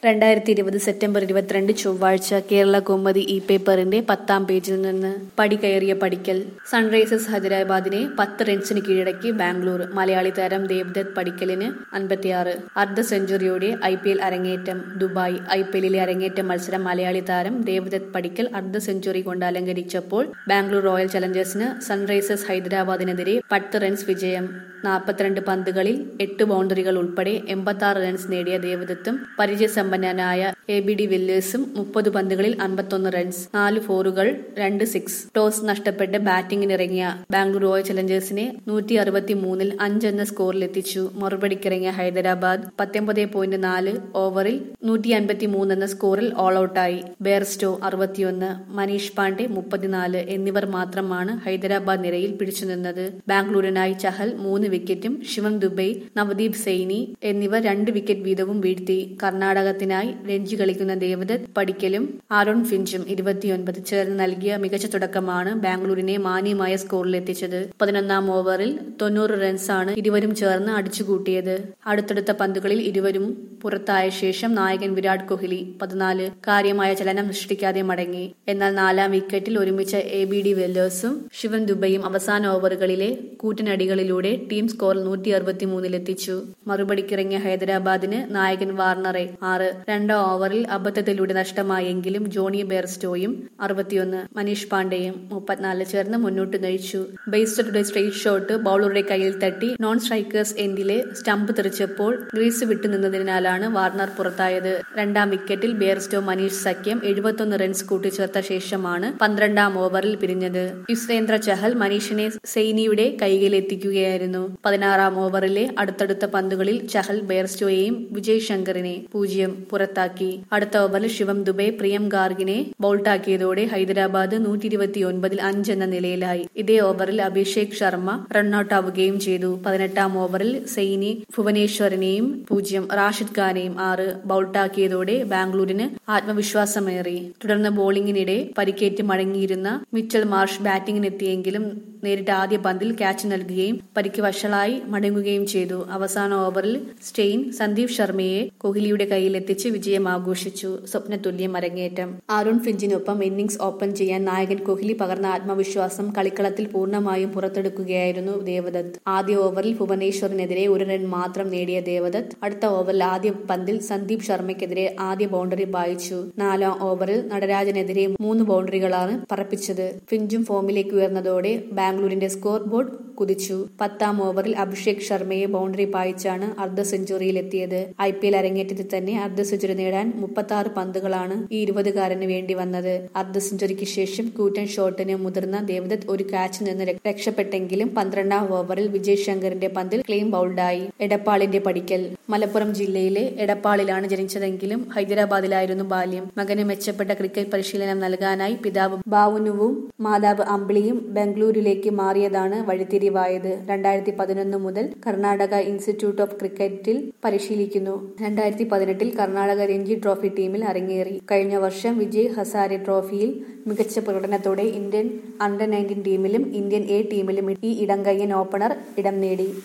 രണ്ടായിരത്തി ഇരുപത് സെപ്റ്റംബർ ഇരുപത്തിരണ്ട് ചൊവ്വാഴ്ച കേരള കൗമുദി ഇ പേപ്പറിന്റെ പത്താം പേജിൽ നിന്ന് പടി കയറിയ പടിക്കൽ സൺറൈസേഴ്സ് ഹൈദരാബാദിനെ പത്ത് റൺസിന് കീഴടക്കി ബാംഗ്ലൂർ മലയാളി താരം ദേവ്ദത്ത് പടിക്കലിന് അൻപത്തിയാറ് അർദ്ധ സെഞ്ചുറിയോടെ ഐ പി എൽ അരങ്ങേറ്റം ദുബായ് ഐ പി എല്ലിലെ അരങ്ങേറ്റ മത്സരം മലയാളി താരം ദേവ്ദത്ത് പടിക്കൽ അർദ്ധ സെഞ്ചുറി കൊണ്ട് അലങ്കരിച്ചപ്പോൾ ബാംഗ്ലൂർ റോയൽ ചലഞ്ചേഴ്സിന് സൺറൈസേഴ്സ് ഹൈദരാബാദിനെതിരെ പത്ത് റൺസ് വിജയം നാൽപ്പത്തിരണ്ട് പന്തുകളിൽ എട്ട് ബൗണ്ടറികൾ ഉൾപ്പെടെ എൺപത്തി ആറ് റൺസ് നേടിയ ദേവദത്തും പരിചയസമ്പന്നനായ എ ബി ഡി വില്ലേഴ്സും മുപ്പത് പന്തുകളിൽ അൻപത്തൊന്ന് റൺസ് നാല് ഫോറുകൾ രണ്ട് സിക്സ് ടോസ് നഷ്ടപ്പെട്ട് ബാറ്റിംഗിനിറങ്ങിയ ബാംഗ്ലൂർ റോയൽ ചലഞ്ചേഴ്സിനെ നൂറ്റി അറുപത്തി മൂന്നിൽ അഞ്ചെന്ന സ്കോറിലെത്തിച്ചു മറുപടിക്കിറങ്ങിയ ഹൈദരാബാദ് പത്തൊമ്പത് പോയിന്റ് നാല് ഓവറിൽ നൂറ്റി അൻപത്തി മൂന്നെന്ന സ്കോറിൽ ഓൾ ഔട്ടായി ബെയർസ്റ്റോ അറുപത്തിയൊന്ന് മനീഷ് പാണ്ഡെ മുപ്പത്തിനാല് എന്നിവർ മാത്രമാണ് ഹൈദരാബാദ് നിരയിൽ പിടിച്ചുനിന്നത് ബാംഗ്ലൂരിനായി ചഹൽ മൂന്ന് വിക്കറ്റും ശിവം ദുബൈ നവദീപ് സൈനി എന്നിവർ രണ്ട് വിക്കറ്റ് വീതവും വീഴ്ത്തി കർണാടകത്തിനായി രഞ്ജി കളിക്കുന്ന ദേവദത്ത് പടിക്കലും ആരോൺ ഫിഞ്ചും ഇരുപത്തിയൊൻപത് ചേർന്ന് നൽകിയ മികച്ച തുടക്കമാണ് ബാംഗ്ലൂരിനെ മാന്യമായ സ്കോറിലെത്തിച്ചത് പതിനൊന്നാം ഓവറിൽ തൊണ്ണൂറ് റൺസാണ് ഇരുവരും ചേർന്ന് അടിച്ചുകൂട്ടിയത് അടുത്തടുത്ത പന്തുകളിൽ ഇരുവരും പുറത്തായ ശേഷം നായകൻ വിരാട് കോഹ്ലി പതിനാല് കാര്യമായ ചലനം സൃഷ്ടിക്കാതെ മടങ്ങി എന്നാൽ നാലാം വിക്കറ്റിൽ ഒരുമിച്ച എ ബി ഡി വെല്ലേഴ്സും ശിവൻ ദുബൈയും അവസാന ഓവറുകളിലെ കൂറ്റനടികളിലൂടെ ടീം സ്കോർ നൂറ്റി അറുപത്തിമൂന്നിലെത്തിച്ചു മറുപടിക്കിറങ്ങിയ ഹൈദരാബാദിന് നായകൻ വാർണറെ ആറ് രണ്ടാം ഓവറിൽ അബദ്ധത്തിലൂടെ നഷ്ടമായെങ്കിലും ജോണി ബെയർസ്റ്റോയും അറുപത്തിയൊന്ന് മനീഷ് പാണ്ഡെയും മുപ്പത്തിനാല് ചേർന്ന് മുന്നോട്ട് നയിച്ചു ബെയ്സ്റ്ററുടെ സ്ട്രെയിറ്റ് ഷോട്ട് ബൌളറുടെ കയ്യിൽ തട്ടി നോൺ സ്ട്രൈക്കേഴ്സ് എൻഡിലെ സ്റ്റംപ് തെറിച്ചപ്പോൾ ഗ്രീസ് വിട്ടുനിന്നതിനാലാണ് വാർണർ പുറത്തായത് രണ്ടാം വിക്കറ്റിൽ ബെയർസ്റ്റോ മനീഷ് സഖ്യം എഴുപത്തൊന്ന് റൺസ് കൂട്ടിച്ചേർത്ത ശേഷമാണ് പന്ത്രണ്ടാം ഓവറിൽ പിരിഞ്ഞത് യുസ്വേന്ദ്ര ചഹൽ മനീഷിനെ സെയ്നിയുടെ കൈകളിലെത്തിക്കുകയായിരുന്നു പതിനാറാം ഓവറിലെ അടുത്തടുത്ത പന്തുകളിൽ ചഹൽ ബെയർസ്റ്റോയെയും വിജയ് ശങ്കറിനെ പൂജ്യം പുറത്താക്കി അടുത്ത ഓവറിൽ ശിവം ദുബെ പ്രിയം ഗാർഗിനെ ബൌൾട്ടാക്കിയതോടെ ഹൈദരാബാദ് നൂറ്റി ഇരുപത്തിയൊൻപതിൽ അഞ്ചെന്ന നിലയിലായി ഇതേ ഓവറിൽ അഭിഷേക് ശർമ്മ റണ്ണൌട്ട് ആവുകയും ചെയ്തു പതിനെട്ടാം ഓവറിൽ സെയ്നി ഭുവനേശ്വറിനെയും പൂജ്യം റാഷിദ് ഖാനെയും ആറ് ബൌൾട്ടാക്കിയതോടെ ബാംഗ്ലൂരിന് ആത്മവിശ്വാസമേറി തുടർന്ന് ബോളിംഗിനിടെ പരിക്കേറ്റ് മടങ്ങിയിരുന്ന മിച്ചൽ മാർഷ് ബാറ്റിംഗിനെത്തിയെങ്കിലും നേരിട്ട് ആദ്യ പന്തിൽ ക്യാച്ച് നൽകുകയും പരിക്ക് വഷളായി മടങ്ങുകയും ചെയ്തു അവസാന ഓവറിൽ സ്റ്റെയിൻ സന്ദീപ് ശർമ്മയെ കോഹ്ലിയുടെ കയ്യിലെത്തിച്ച് വിജയം ആഘോഷിച്ചു സ്വപ്നതുല്യം അരങ്ങേറ്റം ആരുൺ ഫിഞ്ചിനൊപ്പം ഇന്നിംഗ്സ് ഓപ്പൺ ചെയ്യാൻ നായകൻ കോഹ്ലി പകർന്ന ആത്മവിശ്വാസം കളിക്കളത്തിൽ പൂർണ്ണമായും പുറത്തെടുക്കുകയായിരുന്നു ദേവദത്ത് ആദ്യ ഓവറിൽ ഭുവനേശ്വറിനെതിരെ ഒരു റൺ മാത്രം നേടിയ ദേവദത്ത് അടുത്ത ഓവറിൽ ആദ്യ പന്തിൽ സന്ദീപ് ശർമ്മയ്ക്കെതിരെ ആദ്യ ബൗണ്ടറി വായിച്ചു നാലാം ഓവറിൽ നടരാജനെതിരെ മൂന്ന് ബൗണ്ടറികളാണ് പറപ്പിച്ചത് ഫിഞ്ചും ഫോമിലേക്ക് ഉയർന്നതോടെ ബാംഗ്ലൂരിന്റെ സ്കോർ ബോർഡ് കുതിച്ചു പത്താം ഓവറിൽ അഭിഷേക് ശർമ്മയെ ബൗണ്ടറി പായിച്ചാണ് അർദ്ധ സെഞ്ചുറിയിലെത്തിയത് ഐ പി എൽ അരങ്ങേറ്റത്തിൽ തന്നെ അർദ്ധ സെഞ്ചുറി നേടാൻ മുപ്പത്തി ആറ് പന്തുകളാണ് ഈ ഇരുപതുകാരന് വേണ്ടി വന്നത് അർദ്ധ സെഞ്ചുറിക്ക് ശേഷം കൂറ്റൻ ഷോട്ടിന് മുതിർന്ന ദേവദത്ത് ഒരു ക്യാച്ച് നിന്ന് രക്ഷപ്പെട്ടെങ്കിലും പന്ത്രണ്ടാം ഓവറിൽ വിജയ് ശങ്കറിന്റെ പന്തിൽ ക്ലെയിം ബൗൾഡായി എടപ്പാളിന്റെ പടിക്കൽ മലപ്പുറം ജില്ലയിലെ എടപ്പാളിലാണ് ജനിച്ചതെങ്കിലും ഹൈദരാബാദിലായിരുന്നു ബാല്യം മകന് മെച്ചപ്പെട്ട ക്രിക്കറ്റ് പരിശീലനം നൽകാനായി പിതാവ് ബാവുനുവും മാതാവ് അമ്പിളിയും ബംഗളൂരുവിലേക്ക് മാറിയതാണ് വഴിത്തിരിവായത് രണ്ടായിരത്തി പതിനൊന്ന് മുതൽ കർണാടക ഇൻസ്റ്റിറ്റ്യൂട്ട് ഓഫ് ക്രിക്കറ്റിൽ പരിശീലിക്കുന്നു രണ്ടായിരത്തി പതിനെട്ടിൽ കർണാടക രഞ്ജി ട്രോഫി ടീമിൽ അരങ്ങേറി കഴിഞ്ഞ വർഷം വിജയ് ഹസാരെ ട്രോഫിയിൽ മികച്ച പ്രകടനത്തോടെ ഇന്ത്യൻ അണ്ടർ നയൻറ്റീൻ ടീമിലും ഇന്ത്യൻ എ ടീമിലും ഈ ഇടംകയ്യൻ ഓപ്പണർ ഇടം നേടി